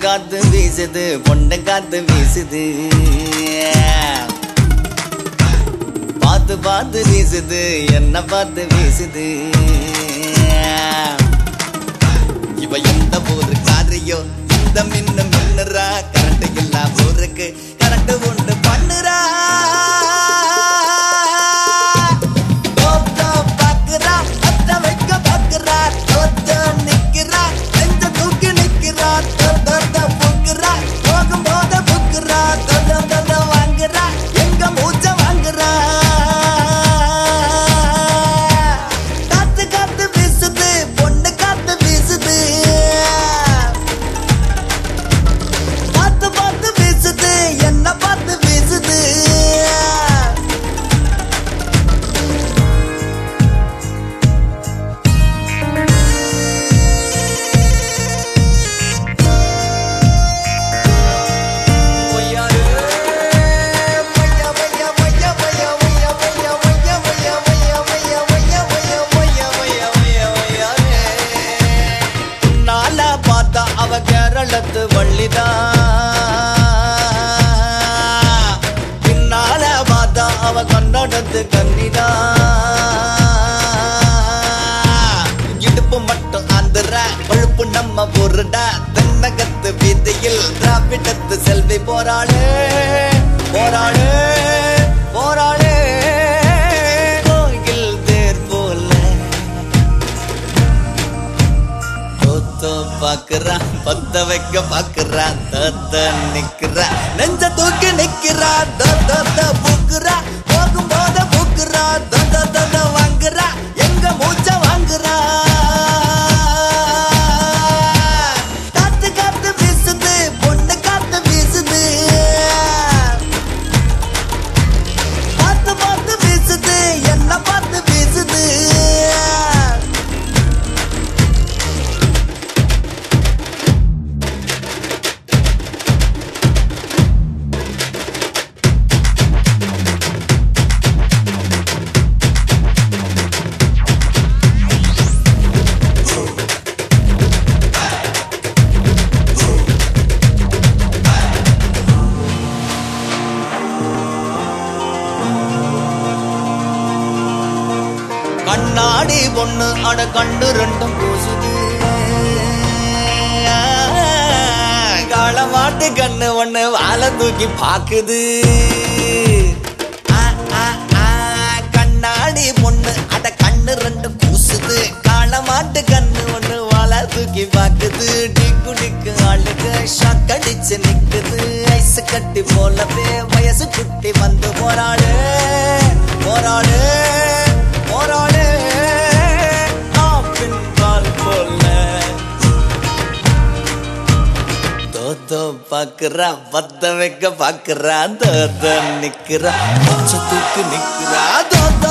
காத்து வீசுது பொண்ணு காத்து வீசுது பார்த்து பார்த்து வீசுது என்ன பார்த்து வீசுது இவ எந்த ஊரு காரியோ இந்த மின்னு மின்னுறா கரண்ட் இல்லா ஊருக்கு கரண்ட் உண்டு பண்ணுறா தோத்த பாக்குறா அத்த வைக்க பாக்குறா தோத்த நிக்கிறா நெஞ்ச தூக்கி நிக்கிறா தோத்த புக்குறா போகும் போத புக்குறா தொட தொட வாங்குறா எங்க மூச்ச வாங்குறா காத்து காத்து வீசுது பொண்ணு காத்து வீசுது பார்த்து பார்த்து வீசுது என்ன பார்த்து வீசுது நாளா பார்த்தா அவ கேரளத்து வள்ளிதான் பின்னால பார்த்தா அவ கன்னடத்து கன்னிதான் இடுப்பு மட்டும் ஆந்திர கொழுப்பு நம்ம பொருடா தென்னகத்து வீதியில் திராவிடத்து செல்வி போராடு போராடு போராடு கோயில் தேர் போல தோத்தோ பாக்குறா பத்த வைக்க பாக்குறா தத்த நிக்கிறா நெஞ்ச தூக்கி நிக்கிறா தத்த பூக்குறா போகும் போத பூக்குறா தத்த தத்த வாங்குறா எங்க மூச்ச வாங்குறா காத்து காத்து வீசுது பொண்ணு காத்து வீசுது பார்த்து பார்த்து வீசுது என்ன பார்த்து வீசுது கண்ணாடி பொண்ணு அட கண்டு ரெண்டும் பூசுது காலமாட்டு கண்ணு ஒண்ணு வாழை தூக்கி பாக்குது ஆ, ஆ, ஆ, கண்ணாடி பொண்ணு அட கண்ணு ரெண்டு கூசுது காலமாட்டு கண்ணு ஒண்ணு வாழை தூக்கி பாக்குது டிக்கு டிக்கு ஆளுக்கு ஷாக் அடிச்சு நிக்குது ஐஸ் கட்டி போலவே வயசு குட்டி வந்து போராடு போராடு போராடு ஆப்பின் பால் போல தோத்தோ பாக்குறா பத்த வைக்க பாக்குறா தோத்த நிக்கிறா பச்சை தூக்கு நிக்கிறா தோத்த